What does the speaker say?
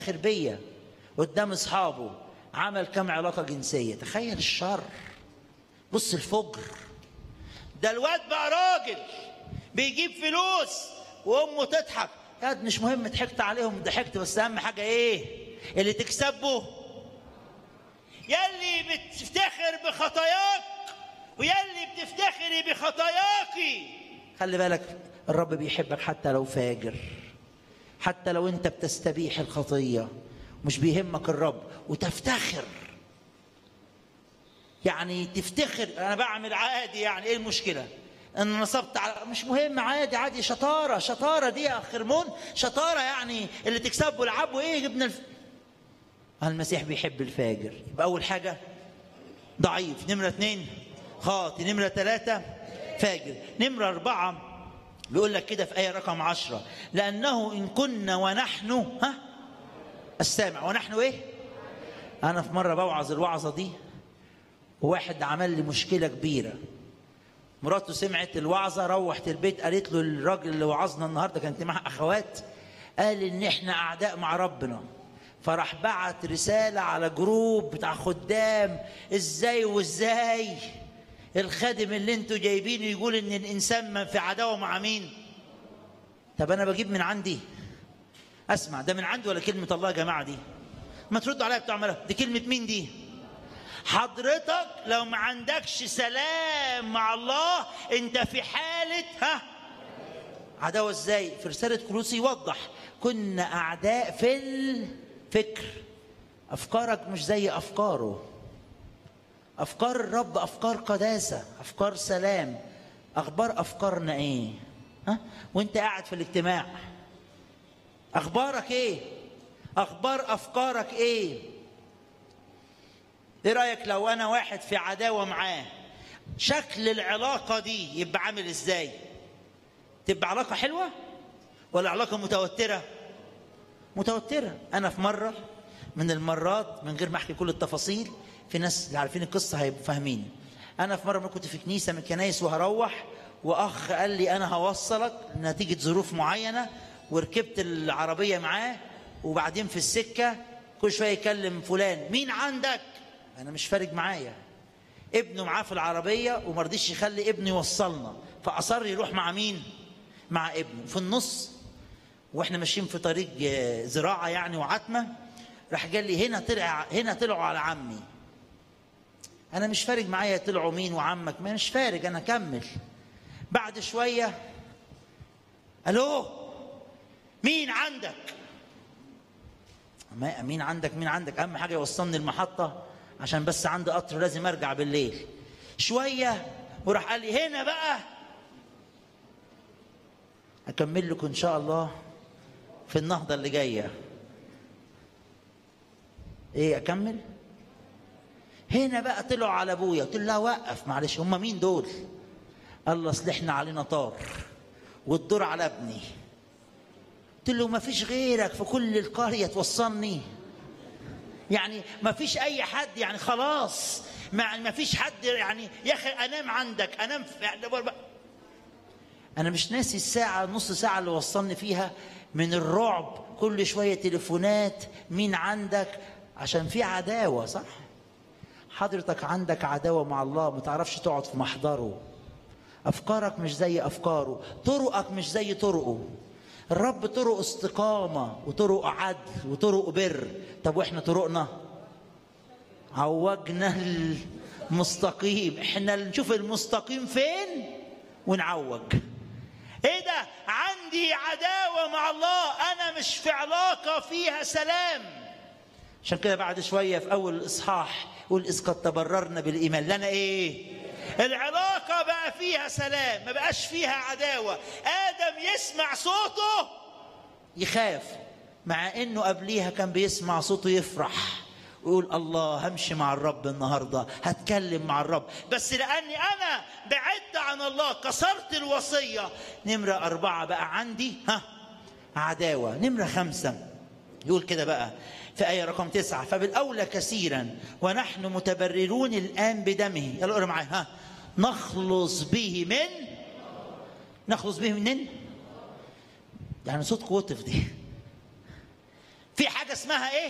افتخر بيا قدام اصحابه عمل كم علاقه جنسيه تخيل الشر بص الفجر ده الواد بقى راجل بيجيب فلوس وامه تضحك يا مش مهم ضحكت عليهم ضحكت بس اهم حاجه ايه اللي تكسبه يلي بتفتخر بخطاياك ويلي بتفتخري بخطاياكي خلي بالك الرب بيحبك حتى لو فاجر حتى لو انت بتستبيح الخطيه مش بيهمك الرب وتفتخر يعني تفتخر انا بعمل عادي يعني ايه المشكله ان نصبت على مش مهم عادي عادي شطاره شطاره دي يا خرمون شطاره يعني اللي تكسبه العبه ايه ابن الف... المسيح بيحب الفاجر يبقى اول حاجه ضعيف نمره اثنين خاطي نمره ثلاثه فاجر نمره اربعه بيقول لك كده في ايه رقم عشرة لانه ان كنا ونحن ها السامع ونحن ايه انا في مره بوعظ الوعظه دي وواحد عمل لي مشكله كبيره مراته سمعت الوعظه روحت البيت قالت له الراجل اللي وعظنا النهارده كانت معاه اخوات قال ان احنا اعداء مع ربنا فراح بعت رساله على جروب بتاع خدام ازاي وازاي الخادم اللي انتوا جايبينه يقول ان الانسان ما في عداوه مع مين طب انا بجيب من عندي اسمع ده من عندي ولا كلمه الله يا جماعه دي ما تردوا عليا بتوع ملك دي كلمه مين دي حضرتك لو ما عندكش سلام مع الله انت في حاله ها عداوه ازاي في رساله كلوسي يوضح كنا اعداء في الفكر افكارك مش زي افكاره افكار الرب افكار قداسه افكار سلام اخبار افكارنا ايه ها وانت قاعد في الاجتماع اخبارك ايه اخبار افكارك ايه ايه رايك لو انا واحد في عداوه معاه شكل العلاقه دي يبقى عامل ازاي تبقى علاقه حلوه ولا علاقه متوتره متوتره انا في مره من المرات من غير ما احكي كل التفاصيل في ناس اللي عارفين القصه هيبقوا فاهمين انا في مره كنت في كنيسه من الكنايس وهروح واخ قال لي انا هوصلك نتيجه ظروف معينه وركبت العربيه معاه وبعدين في السكه كل شويه يكلم فلان مين عندك انا مش فارق معايا ابنه معاه في العربيه وما رضيش يخلي ابنه يوصلنا فاصر يروح مع مين مع ابنه في النص واحنا ماشيين في طريق زراعه يعني وعتمه راح قال لي هنا طلع هنا طلعوا على عمي انا مش فارق معايا طلعوا مين وعمك ما مش فارق انا اكمل بعد شويه الو مين عندك ما مين عندك مين عندك اهم حاجه يوصلني المحطه عشان بس عندي قطر لازم ارجع بالليل شويه وراح قال لي هنا بقى اكمل لكم ان شاء الله في النهضه اللي جايه ايه اكمل هنا بقى طلعوا على ابويا قلت له لا وقف معلش هم مين دول قال اصل احنا علينا طار والدور على ابني قلت له ما فيش غيرك في كل القريه توصلني يعني ما فيش اي حد يعني خلاص ما ما فيش حد يعني يا اخي انام عندك انام في يعني انا مش ناسي الساعه نص ساعه اللي وصلني فيها من الرعب كل شويه تليفونات مين عندك عشان في عداوه صح حضرتك عندك عداوه مع الله ما تعرفش تقعد في محضره افكارك مش زي افكاره طرقك مش زي طرقه الرب طرق استقامه وطرق عدل وطرق بر طب واحنا طرقنا عوجنا المستقيم احنا نشوف المستقيم فين ونعوج ايه ده عندي عداوه مع الله انا مش في علاقه فيها سلام عشان كده بعد شويه في اول الاصحاح يقول اذ قد تبررنا بالايمان لنا ايه العلاقه بقى فيها سلام ما بقاش فيها عداوه ادم يسمع صوته يخاف مع انه قبليها كان بيسمع صوته يفرح ويقول الله همشي مع الرب النهارده هتكلم مع الرب بس لاني انا بعدت عن الله كسرت الوصيه نمره اربعه بقى عندي ها عداوه نمره خمسه يقول كده بقى في آية رقم تسعة فبالأولى كثيرا ونحن متبررون الآن بدمه يلا قرأ معايا ها نخلص به من نخلص به منين؟ يعني صوت وطف دي في حاجة حاجه اسمها ايه